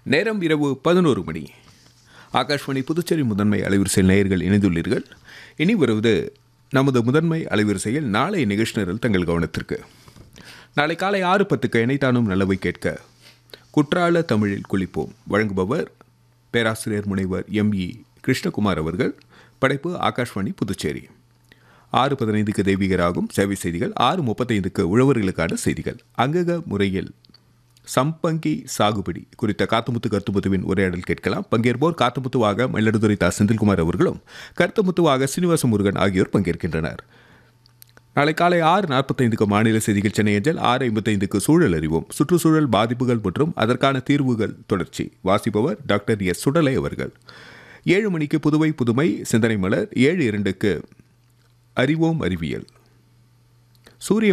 நேரம் இரவு பதினோரு மணி ஆகாஷ்வாணி புதுச்சேரி முதன்மை அலைவரிசையில் நேயர்கள் இணைந்துள்ளீர்கள் இனி வருவது நமது முதன்மை அலைவரிசையில் நாளை நிகழ்ச்சி நிரல் தங்கள் கவனத்திற்கு நாளை காலை ஆறு பத்துக்கு இணைத்தானும் நல்லவை கேட்க குற்றால தமிழில் குளிப்போம் வழங்குபவர் பேராசிரியர் முனைவர் எம் இ கிருஷ்ணகுமார் அவர்கள் படைப்பு ஆகாஷ்வாணி புதுச்சேரி ஆறு பதினைந்துக்கு தெய்வீகராகும் சேவை செய்திகள் ஆறு முப்பத்தைந்துக்கு உழவர்களுக்கான செய்திகள் அங்கக முறையில் சம்பங்கி சாகுபடி குறித்த காத்துமுத்து கருத்துமுத்துவின் உரையாடல் கேட்கலாம் பங்கேற்போர் காத்துமுத்துவாக மயிலாடுதுறை தா செந்தில்குமார் அவர்களும் கருத்துமுத்துவாக சீனிவாச முருகன் ஆகியோர் பங்கேற்கின்றனர் நாளை காலை ஆறு நாற்பத்தைந்துக்கு மாநில செய்திகள் சென்னை அஞ்சல் ஆறு ஐம்பத்தைந்துக்கு சூழல் அறிவோம் சுற்றுச்சூழல் பாதிப்புகள் மற்றும் அதற்கான தீர்வுகள் தொடர்ச்சி வாசிப்பவர் டாக்டர் எஸ் சுடலை அவர்கள் ஏழு மணிக்கு புதுவை புதுமை சிந்தனை மலர் ஏழு இரண்டுக்கு அறிவோம் அறிவியல் சூரிய